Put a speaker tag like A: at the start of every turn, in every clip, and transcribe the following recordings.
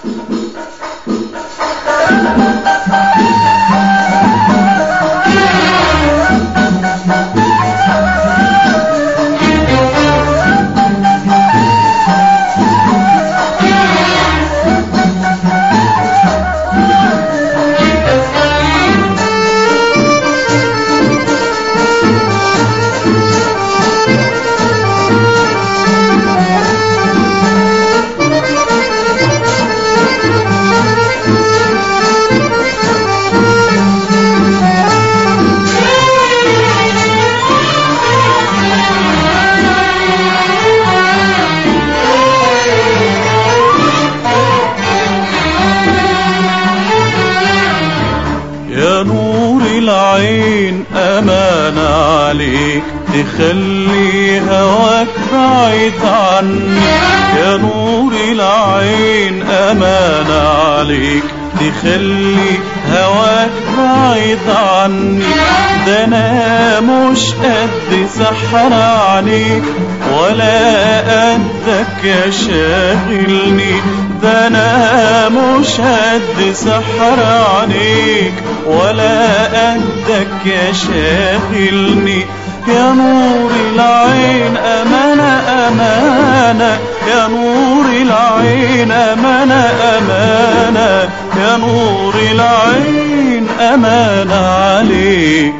A: يا نور العين أمانة عليك تخلي هواك بعيد عني يا نور العين أمانة عليك تخلي هواك بعيد عني ده أنا مش قد سحر عليك ولا قدك يا شاغلني ده أنا مش قد سحر عليك ولا قدك يا شاغلني يا نور العين أمانة أمانة يا نور العين أمانة أمانة يا نور العين أمانة عليك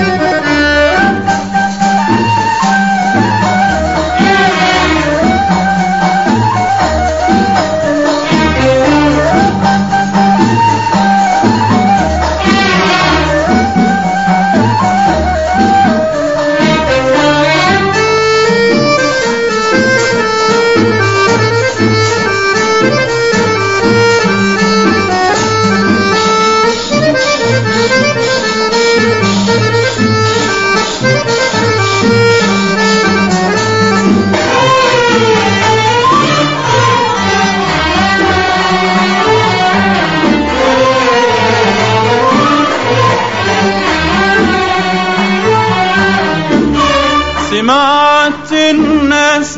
A: سمعت الناس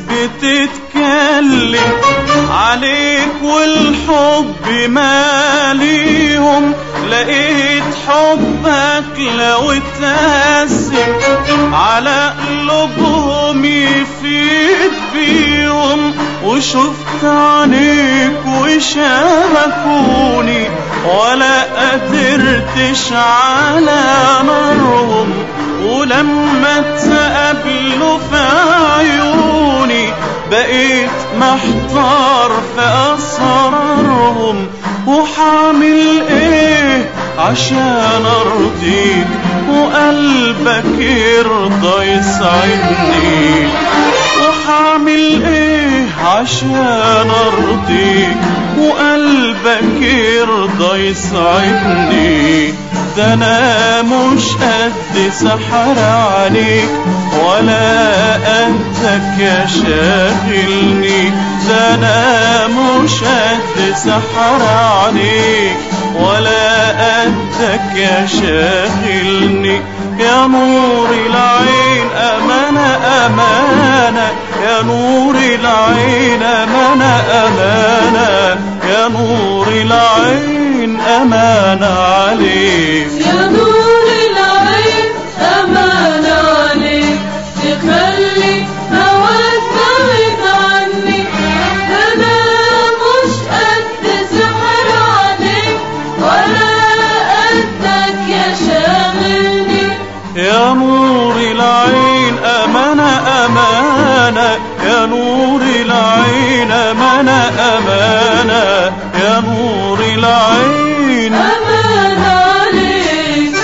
A: بتتكلم عليك والحب ماليهم لقيت حبك لو اتقسم على قلوبهم يفيد بيهم وشفت عينيك وشبكوني ولا قدرتش على نارهم ولما تقابلوا في عيوني بقيت محتار في أسرارهم وحامل ايه عشان ارضيك وقلبك يرضى يسعدني وحامل ايه عشان ارضيك وقلبك يرضى يسعدني ده انا مش قد سحر عليك ولا قدك يا شاغلني ده انا مش قد سحر عليك ولا قدك يا شاغلني يا نور العين أمانة أمانة يا نور العين أمانة أمانة يا نور العين أمانة عليك
B: يا نور العين أمانة عليك تخلي هواك بعيد عني أنا مش قد سحر عليك ولا قدك يا شاغلني
A: يا نور العين أمانة أمانة يا نور العين أمانة أمانة يا نور العين
B: أمانة عليك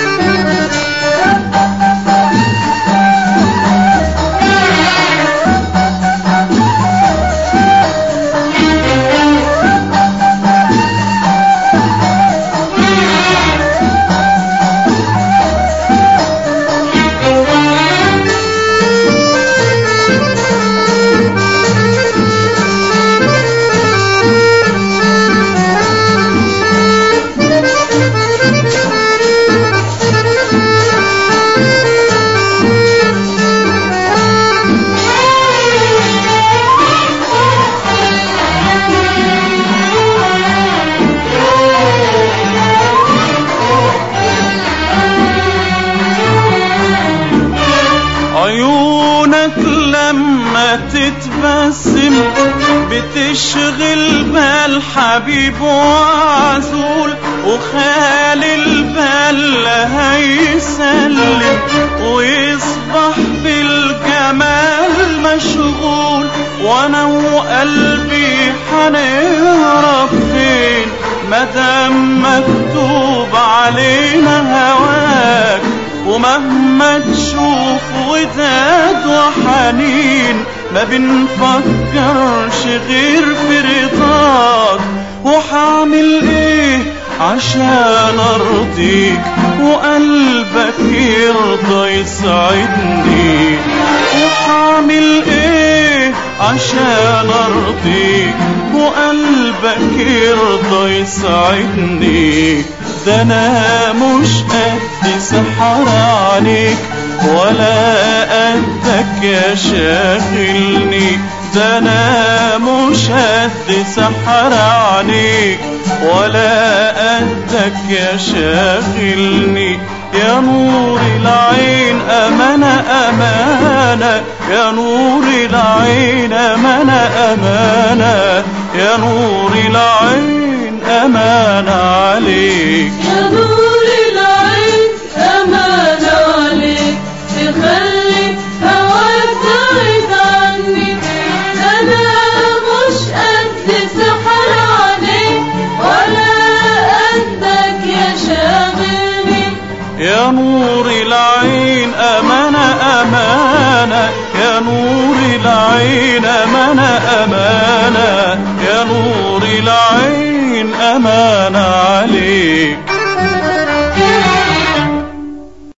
A: بتتبسم بتشغل بال حبيب وعزول وخالي البال هيسلم ويصبح بالجمال مشغول وانا وقلبي حنهرب فين مدام مكتوب علينا هواك ومهما تشوف وداد وحنين ما بنفكرش غير في رضاك وحعمل ايه عشان ارضيك وقلبك يرضى يسعدني وحعمل ايه عشان ارضيك وقلبك يرضى يسعدني ده انا مش قد سحر عليك ولا قدك يا شاغلني ده انا مش قد سحر عليك ولا قدك يا شاغلني يا نور العين أمانة أمانة يا نور العين أمانة أمانة يا نور العين أمانة عليك
B: يا نور العين أمان عليك تخلي هواك بعيد عني أنا مش قد سحر عليك ولا قدك يا شاغلني
A: يا نور العين أمانة أمانة يا نور العين أمانة أمانة يا نور العين أمانة